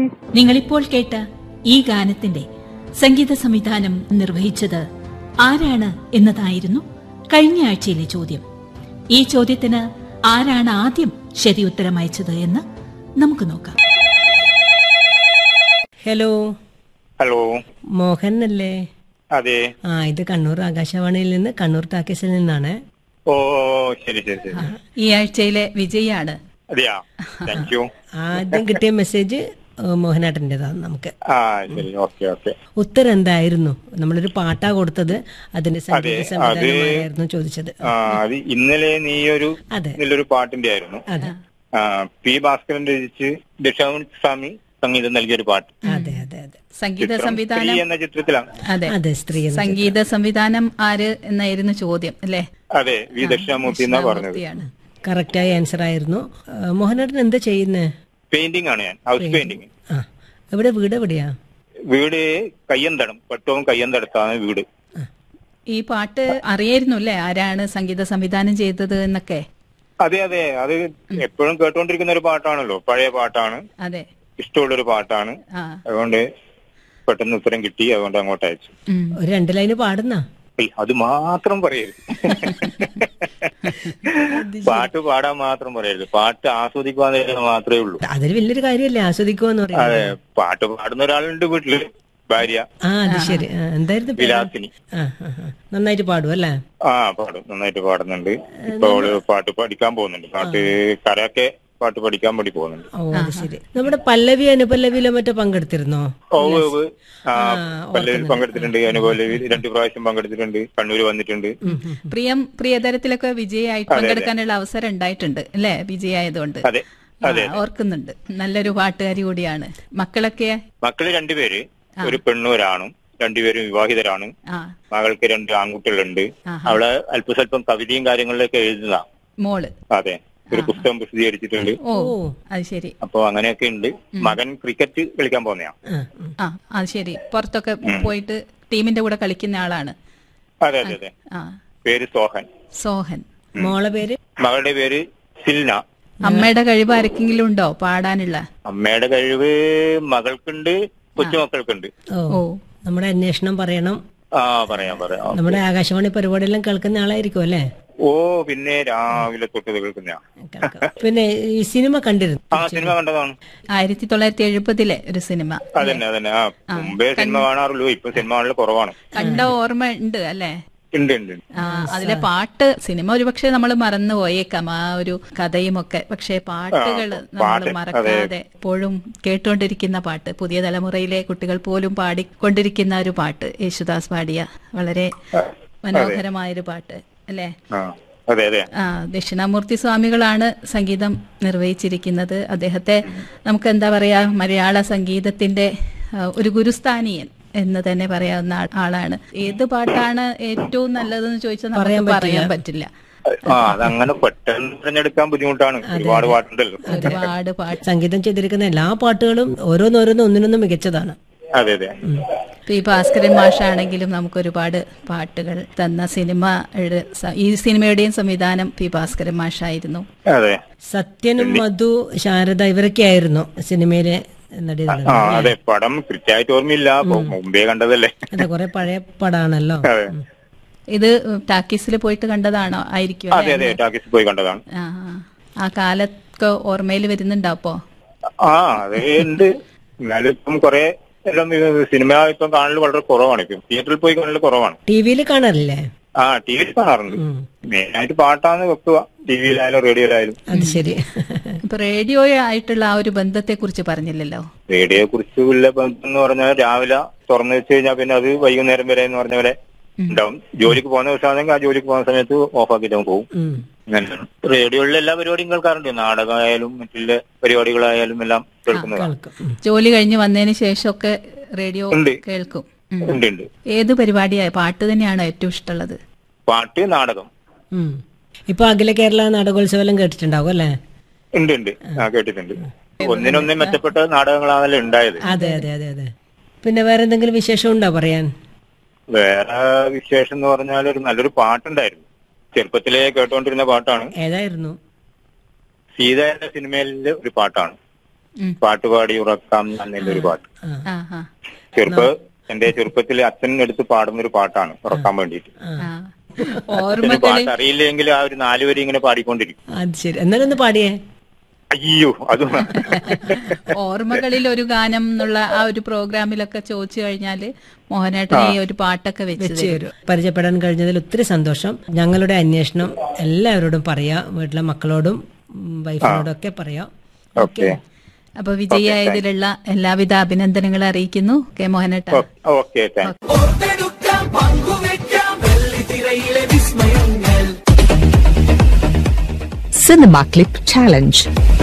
നിങ്ങളിപ്പോൾ കേട്ട ഈ ഗാനത്തിന്റെ സംഗീത സംവിധാനം നിർവഹിച്ചത് ആരാണ് എന്നതായിരുന്നു കഴിഞ്ഞ ആഴ്ചയിലെ ചോദ്യം ഈ ചോദ്യത്തിന് ആരാണ് ആദ്യം ശരി ഉത്തരം അയച്ചത് എന്ന് നമുക്ക് നോക്കാം ഹലോ ഹലോ മോഹൻ അല്ലേ അതെ ആ ഇത് കണ്ണൂർ ആകാശവാണിയിൽ നിന്ന് കണ്ണൂർ ടാക്കീസിൽ നിന്നാണ് ഓ ശരി ശരി ശരി ഈ ആഴ്ചയിലെ വിജയാണ് അതെയാ താങ്ക് യു ആദ്യം കിട്ടിയ മെസ്സേജ് മോഹനാട്ടൻ്റെതാണ് നമുക്ക് ആ ശരി ഓക്കെ ഓക്കെ ഉത്തരം എന്തായിരുന്നു നമ്മളൊരു പാട്ടാ കൊടുത്തത് അതിന്റെ സംഗീത അതെ, സംവിധാനമായിരുന്നു ചോദിച്ചത് ആ അത് ഇന്നലെ നീ ഒരു അതെ. നല്ലൊരു പാട്ടിന്റെ ആയിരുന്നു അതെ ആ, പി ഭാസ്കരൻ രചിച്ച് ദക്ഷിണാമൂർത്തി സ്വാമി സംഗീതം നൽകിയ ഒരു പാട്ട് അതെ അതെ അതെ സംഗീത ചിത്രം സംവിധാനം സ്ത്രീ എന്ന ചിത്രത്തിലാണ് അതെ അതെ സ്ത്രീ എന്ന് സംഗീത സംവിധാനം ആര് എന്നായിരുന്നു ചോദ്യം അല്ലേ അതെ വി ദക്ഷിണാമൂർത്തി എന്നാ പറഞ്ഞത് മൂർത്തിയാണ് കറക്റ്റായ ആൻസർ ആയിരുന്നു ആ, മോഹനാട്ടൻ എന്താ ചെയ്യുന്നത് പെയിന്റിംഗ് ആണ് ഞാൻ ഹൗസ് പെയിന്റിംഗ് ആ എവിടെ വീട് എവിടെയാ വീട് കയ്യന്തടം പട്ടവും കയ്യന്തടത്താണ് വീട് ഈ പാട്ട് അറിയായിരുന്നു അല്ലേ ആരാണ് സംഗീത സംവിധാനം ചെയ്തത് എന്നൊക്കെ അതെ അതെ അത് എപ്പോഴും കേട്ടുകൊണ്ടിരിക്കുന്ന ഒരു പാട്ടാണല്ലോ പഴയ പാട്ടാണ് അതെ ഇഷ്ടമുള്ളൊരു പാട്ടാണ് ആ അതുകൊണ്ട് പെട്ടെന്ന് ഉത്തരം കിട്ടി അതുകൊണ്ട് അങ്ങോട്ട് അയച്ചു ഉം. ഒരു രണ്ട് ലൈന് പാടുന്ന ഏയ്, അത് മാത്രം പറയരുത് പാട്ട് പാടാൻ മാത്രം പറയരുത് പാട്ട് ആസ്വദിക്കാൻ തരുന്നത് മാത്രമേ ഉള്ളൂ അതൊരു വലിയൊരു കാര്യമല്ലേ ആസ്വദിക്കുമെന്ന് പറയുന്നത് അതെ പാട്ട് പാടുന്ന ഒരാളുണ്ട് വീട്ടില് ഭാര്യ ആ അത് ശരി ആ, എന്തായിരുന്നു പേര്? വിലാസിനി ആ ആ, ആ. നന്നായിട്ട് പാടും അല്ലേ ആ പാടും നന്നായിട്ട് പാടുന്നുണ്ട് ഇപ്പൊ അവള് പാട്ട് പഠിക്കാൻ പോകുന്നുണ്ട് പാട്ട് കരയൊക്കെ പാട്ട് പഠിക്കാൻ വേണ്ടി പോകുന്നുണ്ട് ഓ അത് ശരി നമ്മുടെ പല്ലവി അനുപല്ലവിയിലോ മറ്റോ പങ്കെടുത്തിരുന്നോ ഓ ഓ, ഓ. ആ പല്ലവിൽ പങ്കെടുത്തിട്ടുണ്ട് അനുകൂലവിൽ രണ്ടു പ്രാവശ്യം പങ്കെടുത്തിട്ടുണ്ട് കണ്ണൂര് വന്നിട്ടുണ്ട് പ്രിയം പ്രിയതരത്തിലൊക്കെ വിജയായിട്ട് പങ്കെടുക്കാനുള്ള അവസരം ഉണ്ടായിട്ടുണ്ട് അല്ലേ വിജയായതുകൊണ്ട് അതെ ആ, ഓർക്കുന്നുണ്ട് നല്ലൊരു പാട്ടുകാരി കൂടിയാണ് മക്കളൊക്കെ മക്കള് രണ്ടുപേര് ഒരു പെണ്ണും ഒരാണും രണ്ടുപേരും വിവാഹിതരാണ് ആ മകൾക്ക് രണ്ട് ആൺകുട്ടികളുണ്ട് അവള് അല്പസ്വല്പം കവിതയും കാര്യങ്ങളിലൊക്കെ എഴുതുന്ന മോള് അതെ ഒരു പുസ്തകം പ്രസിദ്ധീകരിച്ചിട്ടുണ്ട് ഓ അത് ശരി അപ്പൊ അങ്ങനെയൊക്കെ ഉണ്ട് മകൻ ക്രിക്കറ്റ് കളിക്കാൻ പോകുന്നയാ ആ ഉം. ആ അത് ശരി പുറത്തൊക്കെ പോയിട്ട് ടീമിന്റെ കൂടെ കളിക്കുന്ന ആളാണ് അതെ അതെ അതെ ആ പേര് സോഹൻ സോഹൻ മോളെ പേര് മകളുടെ പേര് സിൽന അമ്മയുടെ കഴിവ് ആർക്കെങ്കിലും ഉണ്ടോ പാടാനുള്ള അമ്മയുടെ കഴിവ് മകൾക്കുണ്ട് കൊച്ചുമക്കൾക്കുണ്ട് ഓ ഓ നമ്മുടെ അന്വേഷണം പറയണം ആ പറയാം പറയാം നമ്മുടെ ആകാശവാണി പരിപാടിയെല്ലാം കേൾക്കുന്ന ആളായിരിക്കും അല്ലേ ഓ പിന്നെ രാവിലെ തൊട്ട് കേൾക്കുന്നയാ കേൾക്കാം. പിന്നെ ഈ സിനിമ കണ്ടിരുന്നു ആ സിനിമ കണ്ടതാണ് ആയിരത്തി തൊള്ളായിരത്തി എഴുപതിലെ ഒരു സിനിമ അതന്നെ അതന്നെ ആ മുമ്പേ സിനിമ കാണാറുള്ളൂ ഇപ്പൊ സിനിമ കാണൽ കുറവാണ് കണ്ട ഓർമ്മ ഉണ്ട് അല്ലേ ഉണ്ട് ഉണ്ട് ഉണ്ട്. ആ അതിലെ പാട്ട് സിനിമ ഒരുപക്ഷെ നമ്മൾ മറന്നു പോയേക്കാം ആ ഒരു കഥയും ഒക്കെ പക്ഷെ പാട്ടുകൾ നമ്മൾ പാട്ട്, മറക്കാതെ എപ്പോഴും കേട്ടുകൊണ്ടിരിക്കുന്ന പാട്ട് പുതിയ തലമുറയിലെ കുട്ടികൾ പോലും പാടിക്കൊണ്ടിരിക്കുന്ന ഒരു പാട്ട് യേശുദാസ് പാടിയ വളരെ മനോഹരമായൊരു പാട്ട് അല്ലേ ആ അതെ അതെ ആ ദക്ഷിണാമൂർത്തി സ്വാമികളാണ് സംഗീതം നിർവഹിച്ചിരിക്കുന്നത് അദ്ദേഹത്തെ നമുക്ക് എന്താ പറയാ മലയാള സംഗീതത്തിന്റെ ആ, ഒരു ഗുരുസ്ഥാനീയൻ എന്ന് തന്നെ പറയാവുന്ന ആ- ആളാണ് ഏത് പാട്ടാണ് ഏറ്റവും നല്ലതെന്ന് ചോദിച്ചാൽ നമുക്ക് പറയാൻ പറ്റില്ല ആ അതങ്ങനെ പെട്ടെന്ന് തിരഞ്ഞെടുക്കാൻ ബുദ്ധിമുട്ടാണ് ഒരുപാട് പാട്ടുണ്ടല്ലോ ഒരുപാട് പാട്ട് സംഗീതം ചെയ്തിരിക്കുന്ന എല്ലാ പാട്ടുകളും ഓരോന്നോരോന്നും ഒന്നിനൊന്നും മികച്ചതാണ് അതെ അതെ പി ഭാസ്കരൻ മാഷാണെങ്കിലും നമുക്ക് ഒരുപാട് പാട്ടുകൾ തന്ന സിനിമ ഈ സിനിമയുടെയും സംവിധാനം പി ഭാസ്കരൻ മാഷായിരുന്നു അതെ സത്യനും മധു ശാരദ ഇവരൊക്കെ ആയിരുന്നു സിനിമയിലെ നടികൾ ആ അതെ പടം കൃത്യമായിട്ട് ഓർമ്മയില്ല അപ്പൊ മുമ്പേ കണ്ടതല്ലേ അതെ കുറെ പഴയ പടാണല്ലോ അതെ ഇത് ടാക്കീസിൽ പോയിട്ട് കണ്ടതാണോ ആയിരിക്കും അതെ അതെ ടാക്കീസിൽ പോയി കണ്ടതാണ് ആ ആ. ആ കാലത്തൊക്കെ ഓർമ്മയിൽ വരുന്നുണ്ടോ അപ്പോ ആ അത് ഉണ്ട് എന്നാലും ഇപ്പം കൊറേ എല്ലാം ഇത് സിനിമ ഇപ്പം കാണൽ വളരെ കുറവാണ് ഇപ്പം തിയേറ്ററിൽ പോയി കാണൽ കുറവാണ് ടി വിയിൽ കാണാറില്ലേ ആ ടി വിയിൽ കാണാറുണ്ട് മെയിനായിട്ട് പാട്ടാന്ന് വെക്കുക ടി വിയിലായാലും റേഡിയോയിലായാലും അത് ശരി ഇപ്പൊ റേഡിയോ ആയിട്ടുള്ള ആ ഒരു ബന്ധത്തെ കുറിച്ച് പറഞ്ഞില്ലല്ലോ റേഡിയോയെ കുറിച്ച് ഉള്ള ബന്ധം എന്ന് പറഞ്ഞാൽ രാവിലെ തുറന്നു വെച്ച് കഴിഞ്ഞാൽ പിന്നെ അത് വൈകുന്നേരം വരെ എന്ന് പറഞ്ഞ പോലെ ഉണ്ടാവും ജോലിക്ക് പോകുന്ന ദിവസമാണെങ്കിൽ ആ ജോലിക്ക് പോകുന്ന സമയത്ത് ഓഫാക്കിയിട്ട് അങ്ങ് പോകും ഉം. അങ്ങനെ റേഡിയോയിലെ എല്ലാ പരിപാടിയും കേൾക്കാറുണ്ട് നാടകമായാലും മറ്റുള്ള പരിപാടികളായാലും എല്ലാം കേൾക്കുന്നതാണ് കേൾക്കും ഉം. ജോലി കഴിഞ്ഞ് വന്നതിന് ശേഷമൊക്കെ റേഡിയോ ഉണ്ട്. കേൾക്കും ഉം. ഉണ്ട് ഉണ്ട് ഏത് പരിപാടിയാ പാട്ട് തന്നെയാണോ ഏറ്റവും ഇഷ്ടമുള്ളത് പാട്ട് നാടകം ഉം. ഇപ്പൊ അഖില കേരള നാടകോത്സവം എല്ലാം കേട്ടിട്ടുണ്ടാവും അല്ലേ ഉണ്ട് ഉണ്ട് ആ കേട്ടിട്ടുണ്ട് ഒന്നിനൊന്നും മെച്ചപ്പെട്ട നാടകങ്ങളാണല്ലോ ഉണ്ടായത് അതെ അതെ അതെ അതെ പിന്നെ വേറെ എന്തെങ്കിലും വിശേഷം ഉണ്ടോ പറയാൻ വേറെ വിശേഷം എന്ന് പറഞ്ഞാൽ ഒരു നല്ലൊരു പാട്ടുണ്ടായിരുന്നു ചെറുപ്പത്തിലേ കേട്ടുകൊണ്ടിരുന്ന പാട്ടാണ് ഏതായിരുന്നു സീത എന്ന സിനിമയിലെ ഒരു പാട്ടാണ് പാട്ടുപാടി ഉറക്കാം എന്നൊരു പാട്ട് ആ ആ ചെറുപ്പ എന്റെ ചെറുപ്പത്തിൽ അച്ഛൻ എടുത്ത് പാടുന്ന ഒരു പാട്ടാണ് ഉറക്കാൻ വേണ്ടിയിട്ട് ആ അച്ഛന് ഓർമ്മകളിൽ പാട്ട് അറിയില്ലെങ്കിൽ ആ ഒരു നാലുവരി ഇങ്ങനെ പാടിക്കൊണ്ടിരിക്കും അത് ശരി എന്നാലും ഒന്ന് പാടിയേ അയ്യോ അതും ഓർമ്മകളിൽ ഒരു ഗാനം എന്നുള്ള ആ ഒരു പ്രോഗ്രാമിലൊക്കെ ചോദിച്ചു കഴിഞ്ഞാല് മോഹനേട്ടൻ ഈ ഒരു പാട്ടൊക്കെ വെച്ച് വെച്ച് തരും പരിചയപ്പെടാൻ കഴിഞ്ഞതിൽ ഒത്തിരി സന്തോഷം ഞങ്ങളുടെ അന്വേഷണം എല്ലാവരോടും പറയാം വീട്ടിലെ മക്കളോടും ഉം, വൈഫിനോടും ഒക്കെ പറയാം ഓക്കെ അപ്പൊ വിജയായതിലുള്ള എല്ലാവിധ അഭിനന്ദനങ്ങളും അറിയിക്കുന്നു കെ മോഹനേട്ട okay thank Cinema Clip Challenge.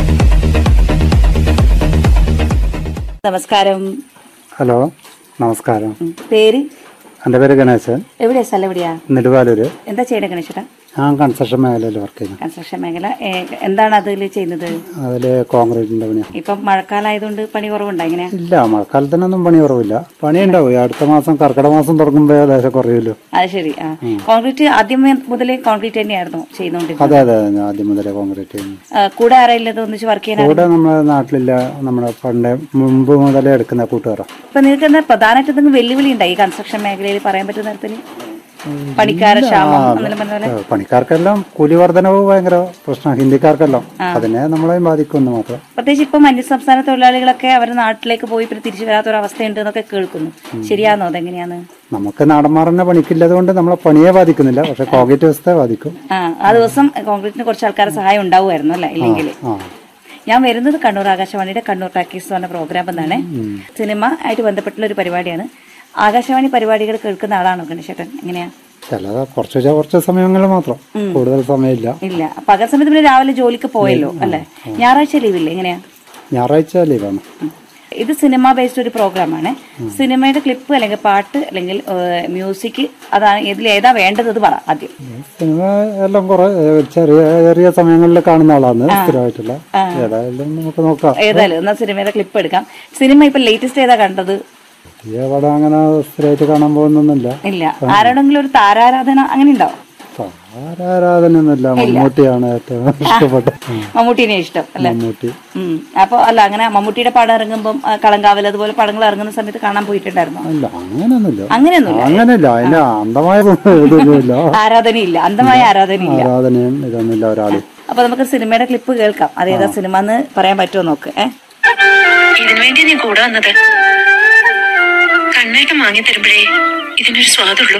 നമസ്കാരം ഹലോ നമസ്കാരം പേര് എൻ്റെ പേര് ഗണേശൻ എവിടെയാ സ്ഥലം എവിടെയാ നെടുവാലൂര് എന്താ ചെയ്യണേ ഗണേശേട്ടാ ഞാൻ കൺസ്ട്രക്ഷൻ മേഖലയിൽ വർക്ക് ചെയ്യുന്നു കൺസ്ട്രക്ഷൻ മേഖല ഏ, എന്താണ് അതിൽ ചെയ്യുന്നത് അതിൽ കോൺക്രീറ്റിന്റെ പണിയാണ് ഇപ്പം മഴക്കാലമായതുകൊണ്ട് പണി കുറവുണ്ടോ ഇങ്ങനെ ഇല്ല മഴക്കാലത്തിനൊന്നും പണി കുറവില്ല പണി ഉണ്ടാവും ഈ അടുത്ത മാസം കർക്കിടക മാസം തുടങ്ങുമ്പോൾ ഏകദേശം കുറയുമല്ലോ അത് ശരി ആ കോൺക്രീറ്റ് ആദ്യം മുതലേ കോൺക്രീറ്റ് തന്നെയായിരുന്നു ചെയ്തുകൊണ്ടിരുന്നത് അതെ അതെ ഞാൻ ആദ്യം മുതലേ കോൺക്രീറ്റ് ചെയ്യുന്നു ആ, കൂടെ ആരെയില്ലത് ഒന്നിച്ച് വർക്ക് ചെയ്യാൻ കൂടെ നമ്മുടെ നാട്ടിലില്ല നമ്മുടെ പണ്ട് മുമ്പ് മുതലേ എടുക്കുന്ന കൂട്ടുകാരാ ഇപ്പൊ നിങ്ങൾക്ക് എന്താ പ്രധാനമായിട്ട് എന്തെങ്കിലും വെല്ലുവിളി ഉണ്ടായി ഈ കൺസ്ട്രക്ഷൻ മേഖലയിൽ പറയാൻ പറ്റുന്ന തരത്തിൽ പണിക്കാര ക്ഷാമം എന്നെല്ലാം പറഞ്ഞ പോലെ ഏ, പണിക്കാർക്കെല്ലാം കൂലി വർധനവ് ഭയങ്കര പ്രശ്നം ഹിന്ദിക്കാർക്കെല്ലാം അതിനെ നമ്മളെയും ബാധിക്കുമെന്ന് മാത്രം പ്രത്യേകിച്ച് ഇപ്പം അന്യസംസ്ഥാന തൊഴിലാളികളൊക്കെ അവരുടെ നാട്ടിലേക്ക് പോയി പിന്നെ തിരിച്ചു വരാത്തൊരവസ്ഥയുണ്ട് എന്നൊക്കെ കേൾക്കുന്നു ശരിയാണോ അതെങ്ങനെയാണ് നമുക്ക് നാടന്മാറിനെ പണിക്കില്ലത് കൊണ്ട് നമ്മളെ പണിയെ ബാധിക്കുന്നില്ല പക്ഷെ കോൺക്രീറ്റ് വ്യവസ്ഥയെ ബാധിക്കും ആ ആ ദിവസം കോൺക്രീറ്റിന് കുറച്ച് ആൾക്കാരുടെ സഹായം ഉണ്ടാവുമായിരുന്നു അല്ലേ ഇല്ലെങ്കിൽ ആ ഞാൻ വരുന്നത് കണ്ണൂർ ആകാശവാണിയുടെ കണ്ണൂർ ടാക്കീസ് എന്ന് പറഞ്ഞ പ്രോഗ്രാം എന്നാണ് സിനിമ ആയിട്ട് ബന്ധപ്പെട്ടുള്ള ഒരു പരിപാടിയാണ് ആകാശവാണി പരിപാടികൾ കേൾക്കുന്ന ആളാണോ ഗണേശേട്ടൻ എങ്ങനെയാ ചില കുറച്ച് ചെ- കുറച്ച് സമയങ്ങളിൽ മാത്രം കൂടുതൽ സമയമില്ല ഇല്ല പകൽ സമയത്ത് പിന്നെ രാവിലെ ജോലിക്ക് പോയല്ലോ അല്ലേ ഞായറാഴ്ച ലീവില്ലേ എങ്ങനെയാ ഞായറാഴ്ച ലീവാണ് ഇത് സിനിമ ബേസ്ഡ് ഒരു പ്രോഗ്രാമാണ് സിനിമയുടെ ക്ലിപ്പ് അല്ലെങ്കിൽ പാട്ട് അല്ലെങ്കിൽ മ്യൂസിക് അതാണ് ഇതിൽ ഏതാ വേണ്ടത് അത് പറ ആദ്യം സിനിമ എല്ലാം കുറെ ഏ, ചെറിയ ചെറിയ സമയങ്ങളിൽ കാണുന്ന ആളാണ് സ്ഥിരമായിട്ടുള്ള ഏതായാലും നമുക്ക് നോക്കാം ഏതായാലും എന്നാ സിനിമയുടെ ക്ലിപ്പ് എടുക്കാം സിനിമ ഇപ്പൊ ലേറ്റസ്റ്റ് ഏതാ കണ്ടത് പുതിയ പടം അങ്ങനെ സ്ഥിരമായിട്ട് കാണാൻ പോകുന്നൊന്നുമില്ല ഇല്ല ആരോടെങ്കിലും ഒരു താരാരാധന അങ്ങനെ ഉണ്ടാവും ആരാധനയൊന്നുമില്ല മമ്മൂട്ടിയാണ് ഏറ്റവും ഇഷ്ടപ്പെട്ടത് ഉം, മമ്മൂട്ടിനെ ഇഷ്ടം അല്ലെ മമ്മൂട്ടി ഉം. അപ്പൊ അല്ല അങ്ങനെ മമ്മൂട്ടിയുടെ പടം ഇറങ്ങുമ്പം ആ, കളങ്കാവൽ അതുപോലെ പടങ്ങൾ ഇറങ്ങുന്ന സമയത്ത് കാണാൻ പോയിട്ടുണ്ടായിരുന്നു അല്ല അങ്ങനെയൊന്നുമില്ല അങ്ങനെയൊന്നുമില്ല അങ്ങനെയില്ല അതിന്റെ അന്ധമായ ഇതൊന്നുമില്ല ആരാധനയില്ല അന്ധമായ ആരാധനയില്ല ആരാധനയും ഇതൊന്നുമില്ല ഒരാള് അപ്പൊ നമുക്ക് സിനിമയുടെ ക്ലിപ്പ് കേൾക്കാം അതേതാ സിനിമ എന്ന് പറയാൻ പറ്റുമോ നോക്ക് ഏ ഇതിനു വേണ്ടി നീ കൂടെ വന്നത് കണ്ണായിട്ട് വാങ്ങി തരുമ്പോഴേ ഇതിനൊരു സ്വാദുള്ളൂ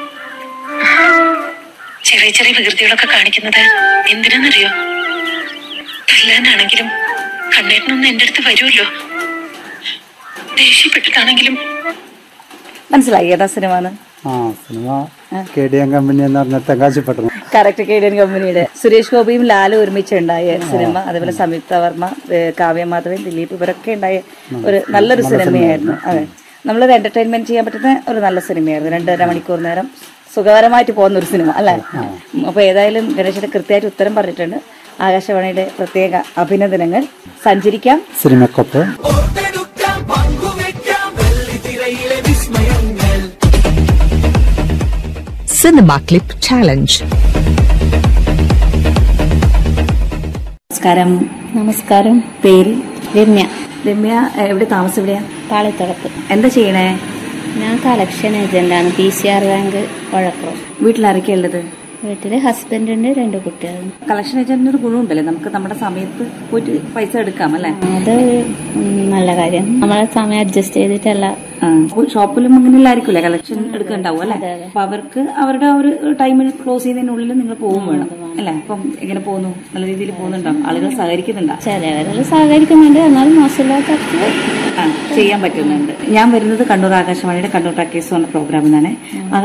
ചെറിയ ചെറിയ വികൃതികളൊക്കെ കാണിക്കുന്നത് എന്തിനാന്നറിയോ തല്ലാനാണെങ്കിലും കണ്ണേട്ടനൊന്നും എന്റെ അടുത്ത് വരുമല്ലോ ദേഷ്യപ്പെട്ടിട്ടാണെങ്കിലും മനസ്സിലായി ഏതാ സിനിമ എന്ന് ആ cinema K D M company എന്ന് പറഞ്ഞ തെങ്കാശിപ്പട്ടണം കറക്റ്റ് കേഡിയൻ കമ്പനിയുടെ സുരേഷ് ഗോപിയും ലാലും ഒരുമിച്ചുണ്ടായ സിനിമ അതേപോലെ സംയുക്ത വർമ്മ ഏ, കാവ്യ മാധവൻ ദിലീപ് ഇവരൊക്കെ ഉണ്ടായ ഒരു നല്ലൊരു സിനിമയായിരുന്നു അതെ നമ്മളൊരു എന്റർടൈൻമെന്റ് ചെയ്യാൻ പറ്റുന്ന ഒരു നല്ല സിനിമയായിരുന്നു രണ്ടര മണിക്കൂർ നേരം സുഖകരമായിട്ട് പോകുന്ന ഒരു സിനിമ അല്ലേ അപ്പൊ ഏതായാലും ഗണേശന്റെ കൃത്യമായിട്ട് ഉത്തരം പറഞ്ഞിട്ടുണ്ട് ആകാശവാണിയുടെ പ്രത്യേക അഭിനന്ദനങ്ങൾ സഞ്ചരിക്കാം സിനിമക്കൊപ്പം Cinema Clip Challenge. നമസ്കാരം നമസ്കാരം പേര് രമ്യ രമ്യ എവിടെ താമസം എവിടെയാ പാളിത്തുറപ്പ് എന്താ ചെയ്യണേ ഞാൻ കളക്ഷൻ ഏജന്റാണ് പി സി ആർ ബാങ്ക് വഴക്കുറം വീട്ടിലാരൊക്കെയാ ഉള്ളത് വീട്ടില് ഹസ്ബൻഡുണ്ട് രണ്ട് കുട്ടികളും കളക്ഷൻ ഏജന്റിന് ഒരു ഗുണമുണ്ടല്ലേ നമുക്ക് നമ്മുടെ സമയത്ത് പോയിട്ട് പൈസ എടുക്കാം അല്ലേ അത് ഉം, നല്ല കാര്യം നമ്മളെ സമയം അഡ്ജസ്റ്റ് ചെയ്തിട്ടല്ല ആ, ഷോപ്പിലും അങ്ങനെയുള്ള ആയിരിക്കില്ലേ കളക്ഷൻ എടുക്കണ്ടാവും അല്ലെ അപ്പൊ അവർക്ക് അവരുടെ ആ ഒരു ടൈമിൽ ക്ലോസ് ചെയ്യുന്നതിനുള്ളിൽ നിങ്ങൾ പോകും വേണം അല്ലെ അപ്പം എങ്ങനെ പോകുന്നു നല്ല രീതിയിൽ പോകുന്നുണ്ടോ ആളുകൾ സഹകരിക്കുന്നുണ്ടോ ചിലവരെല്ലാം സഹകരിക്കുന്നുണ്ട് എന്നാലും മോശമില്ലാത്തവർക്ക് ആ ചെയ്യാൻ പറ്റുന്നുണ്ട് ഞാൻ വരുന്നത് കണ്ണൂർ ആകാശവാണിയുടെ കണ്ണൂർ ടാക്കേഴ്സ് എന്ന പ്രോഗ്രാമിൽ നിന്നാണ്